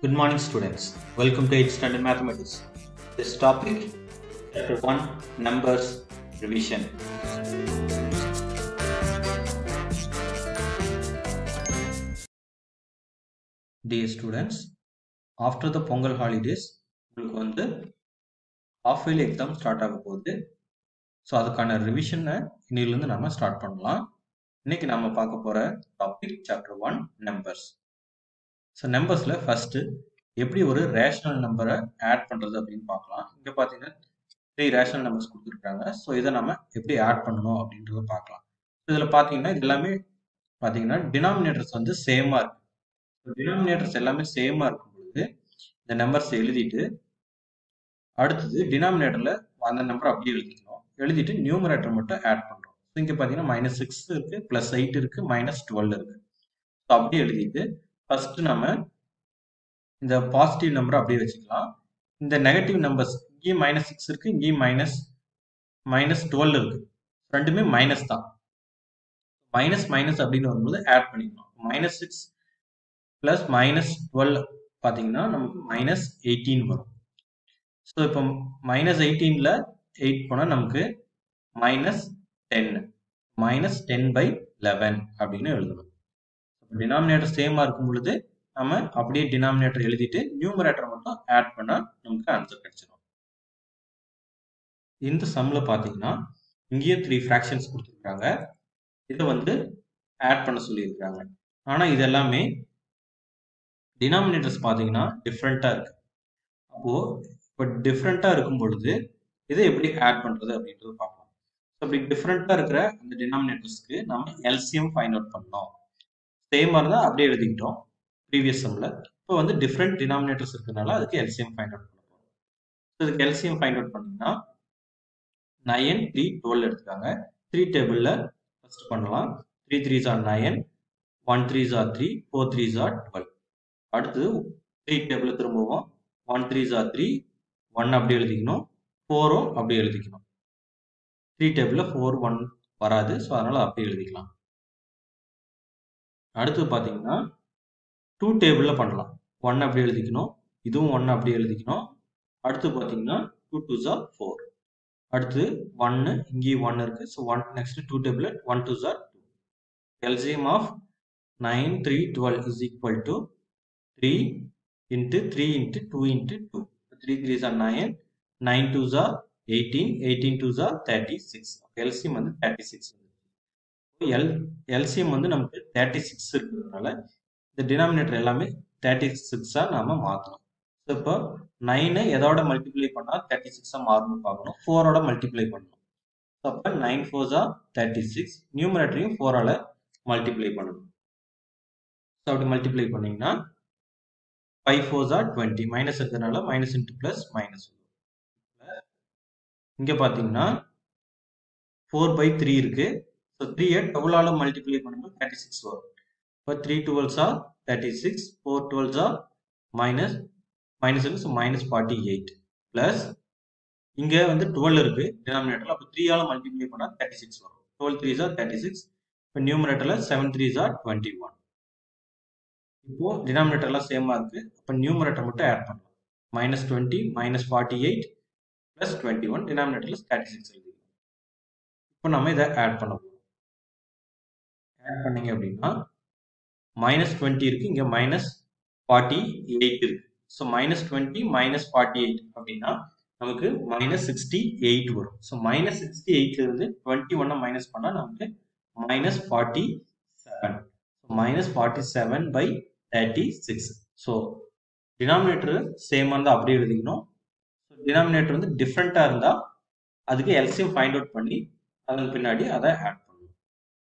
Good morning, students. Welcome to 8th Standard Mathematics. This topic, Chapter 1 Numbers Revision. Dear students, after the Pongal holidays, உங்களுக்கு வந்து half yearly exam start ஆக போகுது so அதுக்கான ரிவிஷனை இன்னிலிருந்து நம்ம start பண்ணலாம் இன்னைக்கு நம்ம பார்க்க போகிற topic chapter one numbers so நம்பர்ஸில் ஃபஸ்ட்டு எப்படி ஒரு ரேஷனல் நம்பரை ஆட் பண்ணுறது அப்படின்னு பார்க்கலாம் இங்கே பார்த்தீங்கன்னா த்ரீ ரேஷனல் நம்பர்ஸ் கொடுத்துருக்காங்க ஸோ இதை நம்ம எப்படி ஆட் பண்ணணும் அப்படின்றத பார்க்கலாம் இதில் பார்த்தீங்கன்னா இது எல்லாமே பார்த்தீங்கன்னா டினாமினேட்டர்ஸ் வந்து சேமாக இருக்கு டினாமினேட்டர்ஸ் எல்லாமே சேமாக இருக்கும் பொழுது இந்த நம்பர்ஸ் எழுதிட்டு அடுத்தது டினாமினேட்டரில் அந்த நம்பர் அப்படியே எழுதிக்கணும் எழுதிட்டு நியூமரேட்டர் மட்டும் ஆட் பண்ணுறோம் ஸோ இங்கே பார்த்தீங்கன்னா மைனஸ் சிக்ஸ் இருக்குது ப்ளஸ் எயிட் இருக்குது மைனஸ் டுவெல் இருக்குது ஸோ அப்படியே எழுதிட்டு ஃபஸ்ட்டு நம்ம இந்த பாசிட்டிவ் நம்பரை அப்படியே வச்சுக்கலாம் இந்த நெகட்டிவ் நம்பர்ஸ் இங்கேயும் மைனஸ் சிக்ஸ் இருக்குது இங்கேயும் மைனஸ் மைனஸ் டுவெல் இருக்குது ரெண்டுமே மைனஸ் தான் மைனஸ் மைனஸ் அப்படின்னு வரும்போது ஆட் பண்ணிக்கணும் minus six plus minus twelve பார்த்தீங்கன்னா நமக்கு மைனஸ் எயிட்டீன் வரும் ஸோ இப்போ மைனஸ் எயிட்டீனில் எயிட் போனால் நமக்கு minus ten minus ten by eleven அப்படின்னு எழுதணும் டினாமினேட்டர் சேமாக இருக்கும் பொழுது நம்ம அப்படியே டினாமினேட்டர் எழுதிட்டு நியூமரேட்டர் மட்டும் ஆட் பண்ணால் நமக்கு ஆன்சர் கிடைச்சிடும் இந்த சம்மில் பார்த்தீங்கன்னா இங்கேயே த்ரீ ஃப்ராக்ஷன்ஸ் கொடுத்துருக்காங்க இதை வந்து ஆட் பண்ண சொல்லியிருக்காங்க ஆனால் இது எல்லாமே டினாமினேட்டர்ஸ் பார்த்தீங்கன்னா டிஃப்ரெண்ட்டாக இருக்கு அப்போது இப்போ டிஃப்ரெண்ட்டாக இருக்கும் பொழுது இதை எப்படி ஆட் பண்ணுறது அப்படின்றது பார்க்கலாம் ஸோ அப்படி டிஃப்ரெண்ட்டாக இருக்கிற அந்த டினாமினேட்டர்ஸ்க்கு நம்ம எல்சிஎம் ஃபைண்ட் அவுட் பண்ணோம் சேமாக இருந்தால் அப்படியே எழுதிக்கிட்டோம் ப்ரீவியஸ் சம்மில் இப்போ வந்து டிஃப்ரெண்ட் டினாமினேட்டர்ஸ் இருக்கிறதுனால அதுக்கு எல்சிஎம் ஃபைண்ட் அவுட் பண்ண போகிறோம் ஸோ இதுக்கு எல்சிஎம் ஃபைண்ட் அவுட் பண்ணிங்கன்னா நயன் த்ரீ டுவெல் எடுத்துக்காங்க த்ரீ டேபிளில் ஃபஸ்ட் பண்ணலாம் three threes are nine one threes are three four threes are twelve அடுத்து த்ரீ டேபிளில் திரும்பவும் one threes are three one அப்படி எழுதிக்கணும் ஃபோரும் அப்படி எழுதிக்கணும் த்ரீ டேபிளில் ஃபோர் ஒன் வராது ஸோ அதனால் அப்படி எழுதிக்கலாம் அடுத்து பார்த்தீங்கன்னா டூ டேபிளில் பண்ணலாம் ஒன் அப்படி எழுதிக்கணும் இதுவும் ஒன் அப்படி எழுதிக்கணும் அடுத்து பார்த்தீங்கன்னா டூ டூ ஜார் ஃபோர் அடுத்து ஒன்று இங்கேயும் ஒன் இருக்குது so one next two table one two are two LCM of nine three twelve is equal to three into three into two into two three threes are nine nine two are eighteen eighteen two are thirty six LCM வந்து thirty six L LCM வந்து நமக்கு thirty six இருக்கிறதுனால இந்த denominator எல்லாமே thirty சிக்ஸாக நாம் மாற்றணும் so இப்போ நைனை எதோட மல்டிப்ளை பண்ணால் தேர்ட்டி சிக்ஸாக மாறணும்னு பார்க்கணும் ஃபோரோட மல்டிப்ளை பண்ணணும் ஸோ அப்போ நைன் ஃபோர்ஸா தேர்ட்டி சிக்ஸ் நியூமரேட்டரையும் ஃபோரால் மல்டிப்ளை பண்ணணும் ஸோ அப்படி மல்டிப்ளை பண்ணிங்கன்னா ஃபைவ் ஃபோர்ஸா டுவெண்ட்டி மைனஸ் இருக்கிறதுனால மைனஸ் இன்ட்டு ப்ளஸ் மைனஸ் இங்கே பார்த்தீங்கன்னா ஃபோர் பை த்ரீ இருக்குது ஸோ த்ரீயை டுவெல்லால் மல்டிப்ளை பண்ணும்போது தேர்ட்டி சிக்ஸ் வரும் இப்போ three twelves are thirty six four twelves are minus minus இருக்கு so minus forty eight plus இங்கே வந்து டுவெல் இருக்குது டினாமினேட்டரில் அப்போ த்ரீயால் மல்டிப்ளை பண்ணால் தேர்ட்டி சிக்ஸ் வரும் டுவெல் த்ரீஸா தேர்ட்டி சிக்ஸ் இப்போ நியூமரேட்டரில் செவன் த்ரீஸா டுவெண்ட்டி ஒன் இப்போது டினாமினேட்டர்லாம் சேமாக இருக்குது அப்போ நியூமரேட்டர் மட்டும் ஆட் பண்ணலாம் minus twenty minus forty eight plus twenty one டினாமினேட்டரில் தேர்ட்டி சிக்ஸ் எழுதிக்கலாம் இப்போ நம்ம இதை ஆட் பண்ண போகிறோம் ஆட் பண்ணீங்க அப்படின்னா மைனஸ் டுவெண்ட்டி இருக்குது இங்கே மைனஸ் ஃபார்ட்டி எயிட் இருக்குது so minus twenty minus forty eight அப்படின்னா நமக்கு மைனஸ் சிக்ஸ்டி எயிட் வரும் ஸோ மைனஸ் சிக்ஸ்டி எயிட்லேருந்து டுவெண்ட்டி ஒன்னை மைனஸ் பண்ணால் நமக்கு minus forty seven minus forty seven by thirty six so denominator சேமாக இருந்தால் அப்படியே எழுதிக்கணும் ஸோ டினாமினேட்டர் வந்து டிஃப்ரெண்ட்டாக இருந்தால் அதுக்கு எல்சிஎம் ஃபைண்ட் அவுட் பண்ணி அதன் பின்னாடி அதை ஆட் பண்ணணும்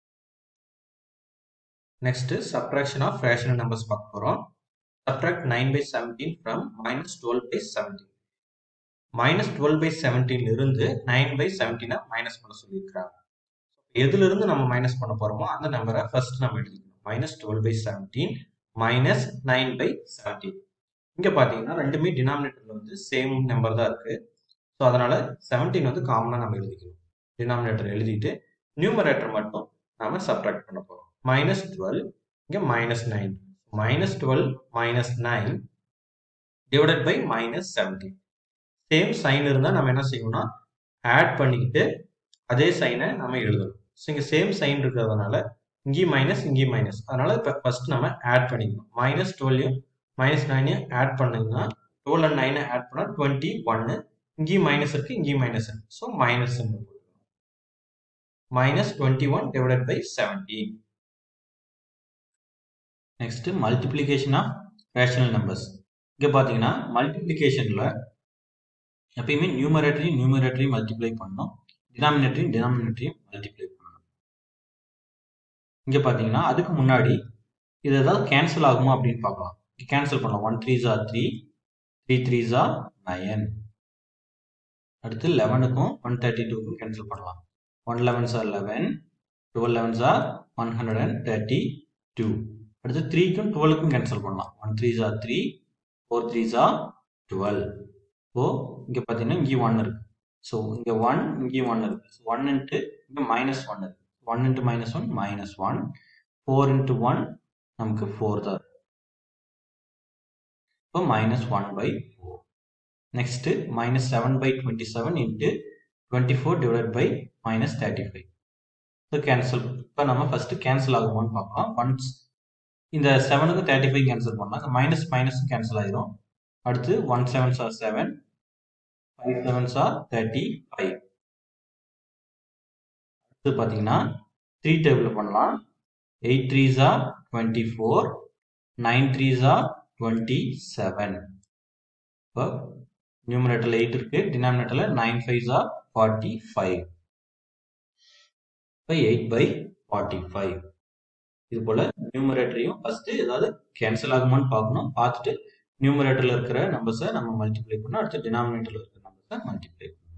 next subtraction of rational numbers பார்க்க போகிறோம் subtract nine by seventeen from minus twelve by seventeen minus twelve by செவன்டீன்ல இருந்து நைன் பை செவன்டீனை மைனஸ் பண்ண சொல்லியிருக்கிறாங்க எதுல இருந்து நம்ம மைனஸ் பண்ண போறோமோ அந்த நம்பரை ஃபர்ஸ்ட் நம்ம எழுதிக்கணும் minus twelve by seventeen minus nine by seventeen இங்கே பார்த்தீங்கன்னா ரெண்டுமே டினாமினேட்டர்ல வந்து சேம் நம்பர் தான் இருக்கு ஸோ அதனால செவன்டீன் வந்து காமனாக நம்ம எழுதிக்கணும் டினாமினேட்டர் எழுதிட்டு நியூமரேட்டர் மட்டும் நாம சப்ட்ராக்ட் பண்ண போகிறோம் மைனஸ் டுவெல் இங்கே minus nine minus twelve minus nine divided by minus seventeen same sign இருந்தால் நம்ம என்ன செய்யணும்னா ஆட் பண்ணிக்கிட்டு அதே சைனை நம்ம எழுதணும் ஸோ இங்கே சேம் சைன் இருக்கிறதுனால இங்கேயும் மைனஸ் இங்கேயும் மைனஸ் அதனால இப்போ ஃபர்ஸ்ட் நம்ம ஆட் பண்ணிக்கணும் மைனஸ் டுவெல்லையும் மைனஸ் நைனையும் ஆட் பண்ணிங்கன்னா டுவெல் அண்ட் நைனை ஆட் பண்ணால் டுவெண்ட்டி ஒன்னு இங்கேயும் மைனஸ் இருக்கு இங்கேயும் மைனஸ் இருக்கு so minus minus twenty one divided by seventeen next multiplication of rational numbers இங்கே பார்த்தீங்கன்னா மல்டிப்ளிகேஷனில் எப்பயுமே நியூமரேட்டரி நியூமரேட்டரி மல்டிப்ளை பண்ணணும் டினாமினேட்டரி டினாமினேட்டரியும் மல்டிப்ளை பண்ணணும் இங்கே பார்த்தீங்கன்னா அதுக்கு முன்னாடி இது ஏதாவது கேன்சல் ஆகுமா அப்படின்னு பார்க்கலாம் கேன்சல் பண்ணலாம் one three are three three three are nine அடுத்து லெவனுக்கும் ஒன் தேர்ட்டி டூக்கும் கேன்சல் பண்ணலாம் one elevens are eleven twelve elevens are one hundred and thirty two அடுத்து த்ரீக்கும் டுவெலுக்கும் கேன்சல் பண்ணலாம் one three are three four three are twelve ஓ இங்கே பார்த்தீங்கன்னா இங்கேயும் ஒன் இருக்கு ஸோ இங்கே ஒன் இங்கேயும் ஒன் இருக்கு ஸோ ஒன் இன்ட்டு இங்கே மைனஸ் ஒன் இருக்கு one into minus one minus one four into one நமக்கு ஃபோர் தான் இருக்கு இப்போ minus one by four next minus seven by twenty seven into twenty four divide by minus thirty five so cancel இப்போ நம்ம first cancel ஆகுமான்னு பார்க்கலாம் once இந்த செவனுக்கு தேர்ட்டி ஃபைவ் கேன்சல் பண்ணலாம் மைனஸ் மைனஸும் கேன்சல் ஆயிரும் அடுத்து one sevens are seven five sevens R thirty five அடுத்து பார்த்தீங்கன்னா த்ரீ டேபிள் பண்ணலாம் eight threes are twenty four nine threes are twenty seven இப்போ நியூமரேட்டரில் எயிட் இருக்கு டினாமினேட்டரில் nine fives are forty five இப்போ எயிட் பை ஃபார்ட்டி ஃபைவ் இது போல் நியூமரேட்டரையும் ஃபஸ்ட்டு ஏதாவது கேன்சல் ஆகுமான்னு பார்க்கணும் பார்த்துட்டு நியூமரேட்டரில் இருக்கிற நம்பர்ஸை நம்ம மல்டிப்ளை பண்ணணும் அடுத்து டினாமினேட்டரில் இருக்கிற நம்பர்ஸை மல்டிப்ளை பண்ணணும்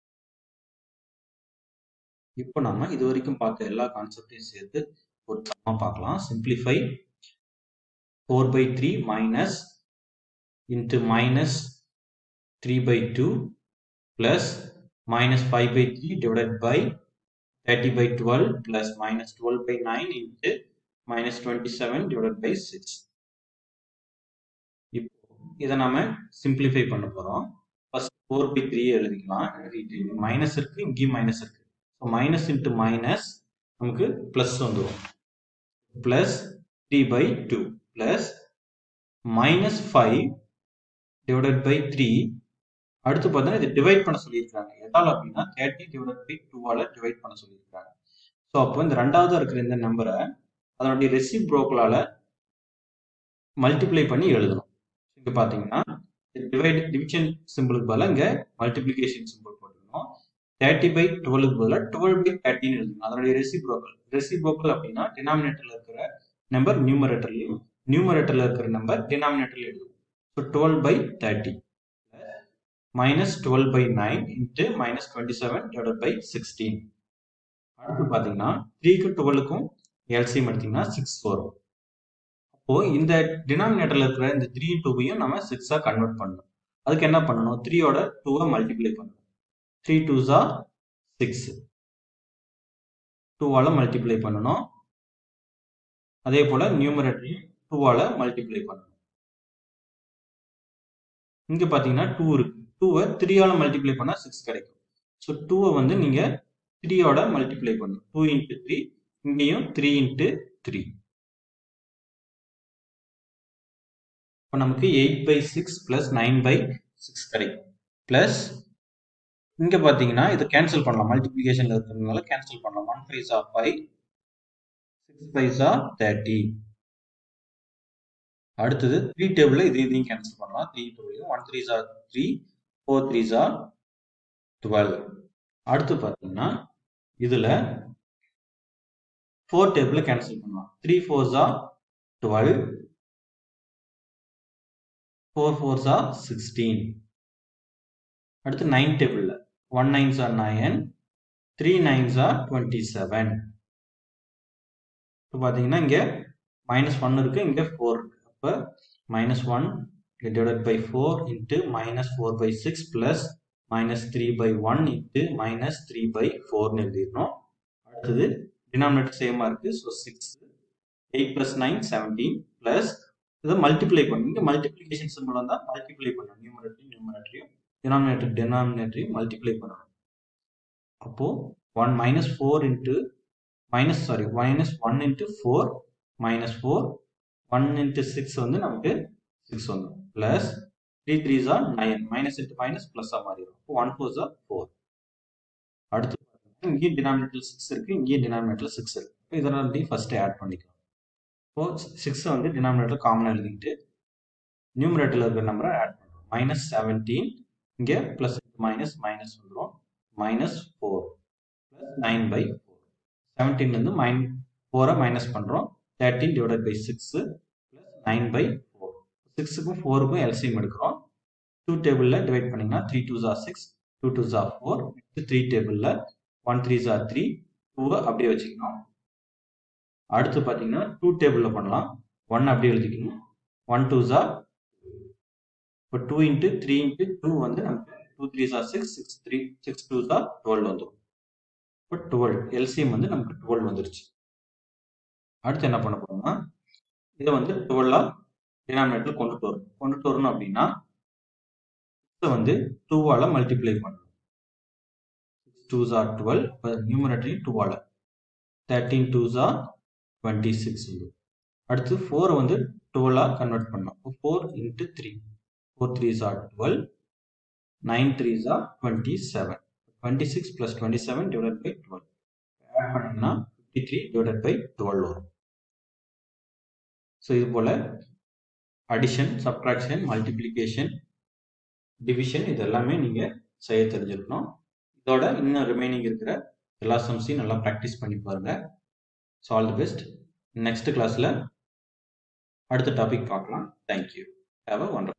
இப்போ நம்ம இது வரைக்கும் பார்த்த எல்லா கான்செப்டையும் சேர்த்து ஒரு சம்மா பார்க்கலாம் simplify four by three minus into minus three by two plus minus five by three divided by thirty by twelve plus minus twelve by nine into minus twenty seven divided by six இப்போ இதை நாம simplify பண்ண போறோம் first four by three எழுதிக்கலாம் எழுதிட்டு minus இருக்கு இங்கேயும் minus இருக்கு ஸோ மைனஸ் இன்ட்டு மைனஸ் நமக்கு ப்ளஸ் வந்துடும் plus three by two plus minus five divided by three அடுத்து பார்த்தீங்கன்னா இது டிவைட் பண்ண சொல்லியிருக்காங்க எதால் அப்படின்னா தேர்ட்டி டிவைட் பை டூவால் டிவைட் பண்ண சொல்லியிருக்காங்க ஸோ அப்போ இந்த ரெண்டாவது இருக்கிற இந்த நம்பரை அதனுடைய ரெசிப் ப்ரோக்கலால் மல்டிப்ளை பண்ணி எழுதணும் இங்கே பார்த்தீங்கன்னா டிவைட் டிவிஷன் சிம்பிளுக்கு பதிலாக இங்கே மல்டிப்ளிகேஷன் சிம்பிள் போட்டுக்கணும் தேர்ட்டி பை டுவெலுக்கு பதிலாக டுவெல் பை தேர்ட்டின்னு எழுதணும் அதனுடைய ரெசிப்ரோக்கல் ரெசிப்ரோக்கல் அப்படின்னா டினாமினேட்டரில் இருக்கிற நம்பர் நியூமரேட்டர்லையும் நியூமரேட்டரில் இருக்கிற நம்பர் டினாமினேட்டர்லையும் எழுதுவோம் so twelve by thirty minus twelve by nine into minus twenty seven divide by sixteen அடுத்து பார்த்தீங்கன்னா த்ரீக்கு டுவெலுக்கும் எல்சிஎம் எடுத்தீங்கன்னா சிக்ஸ் வரும் அப்போ இந்த டினாமினேட்டர்ல இருக்கிற இந்த த்ரீ டூவையும் நம்ம சிக்ஸா கன்வெர்ட் பண்ணணும் அதுக்கு என்ன பண்ணணும் த்ரீயோட டூவை மல்டிப்ளை பண்ணணும் த்ரீ டூஸா சிக்ஸ் டூவால மல்டிப்ளை பண்ணணும் அதே போல நியூமரேட்டரையும் டூவால மல்டிப்ளை பண்ணணும் இங்க பாத்தீங்கன்னா டூ இருக்கு டூவை த்ரீயால மல்டிப்ளை பண்ணா சிக்ஸ் கிடைக்கும் ஸோ டூவை வந்து நீங்க த்ரீயோட மல்டிப்ளை பண்ணணும் டூ இன்ட்டு த்ரீ இங்கேயும் த்ரீ இன்ட்டு த்ரீ இப்போ நமக்கு eight by six plus nine by six கிடைக்கும் பிளஸ் இங்க பாத்தீங்கன்னா இதை கேன்சல் பண்ணலாம் மல்டிபிளிகேஷன்ல இருக்கிறதுனால கேன்சல் பண்ணலாம் one five of five six five are thirty அடுத்தது த்ரீ டேபிள் இது இதையும் கேன்சல் பண்ணலாம் three table one three are three four three are twelve அடுத்து பார்த்தீங்கன்னா இதுல ஃபோர் டேபிள் கேன்சல் பண்ணலாம் three fours are twelve four fours are sixteen அடுத்து nine டேபிளில் one nines are nine three nines are twenty seven இப்போ பார்த்தீங்கன்னா இங்கே minus one இருக்கு இங்கே ஃபோர் இருக்கு அப்போ minus one divided by four into minus four by six plus minus three by one into minus three by ஃபோர்னு எழுதிடணும் அடுத்தது டினாமினேட்டர் சேமாக இருக்குது so six eight plus nine seventeen plus இதை மல்டிப்ளை பண்ணும் இங்கே மல்டிப்ளிகேஷன் சிம்பிள் தான் மல்டிப்ளை பண்ணணும் நியூமரேட்டரி நியூமரேட்டரியும் டினாமினேட்டர் டினாமினேட்டரையும் மல்டிப்ளை பண்ணணும் அப்போ one minus four into minus sorry minus one into four minus four one into six வந்து நமக்கு சிக்ஸ் வந்துடும் plus three three are nine minus into minus ப்ளஸ்ஸாக மாறிடும் இப்போ ஒன் ஃபோர் ஜார் ஃபோர் அடுத்து பார்த்தீங்கன்னா இங்கேயும் டினாமினேட்டர் சிக்ஸ் இருக்குது இங்கேயும் டினாமினேட்டர் சிக்ஸ் இருக்குது இப்போ இதெல்லாம் ரெண்டையும் ஃபஸ்ட்டு ஆட் பண்ணிக்கலாம் இப்போ சிக்ஸை வந்து டினாமினேட்டர் காமனாக எழுதிக்கிட்டு நியூமரேட்டரில் இருக்கிற நம்பரை ஆட் பண்ணுறோம் மைனஸ் செவன்டீன் இங்கே ப்ளஸ் மைனஸ் மைனஸ் வந்துடும் minus four plus nine by four செவன்டீன்லேருந்து மைன் ஃபோரை மைனஸ் பண்ணுறோம் thirteen divided by six plus nine by four சிக்ஸுக்கும் ஃபோருக்கும் எல்சிஎம் எடுக்கிறோம் டூ டேபிளில் டிவைட் பண்ணிங்கன்னா three two are six two two are four three table one three are three டூவை அப்படியே வச்சுக்கணும் அடுத்து பார்த்தீங்கன்னா டூ டேபிளில் பண்ணலாம் ஒன் அப்படியே எழுதிக்கணும் ஒன் டூ ஜார் இப்போ two into three into two வந்து நமக்கு two three are six six three six two are twelve வந்துடும் இப்போ டுவெல் எல்சிஎம் வந்து நமக்கு டுவெல் வந்துருச்சு அடுத்து என்ன பண்ண போறோம்னா இதை வந்து டுவெல்லாக டினாமினேட்டர் கொண்டுட்டு வரணும் கொண்டுட்டு வரணும் அப்படின்னா இதை வந்து டூவால் மல்டிப்ளை பண்ணணும் சிக்ஸ் டூ ஜார் டுவெல் இப்போ நியூமரேட்டரி டூவால் thirteen two are twenty six வந்து அடுத்து ஃபோரை வந்து டுவெல்லாக கன்வெர்ட் பண்ணோம் இப்போ four into three four three are twelve nine three are twenty seven twenty six plus twenty seven divide by twelve add பண்ணிங்கன்னா fifty three divide by twelve வரும் so இது போல் அடிஷன் சப்ட்ராக்ஷன் மல்டிப்ளிகேஷன் டிவிஷன் இது எல்லாமே நீங்கள் செய்ய தெரிஞ்சிருக்கணும் இதோட இன்னும் ரிமைனிங் இருக்கிற எல்லா சம்ஸையும் நல்லா ப்ராக்டிஸ் பண்ணி பாருங்கள் so all the best next கிளாஸில் அடுத்த டாபிக் பார்க்கலாம் தேங்க்யூ ஹாவ் அ ஒண்டர்ஃபுல்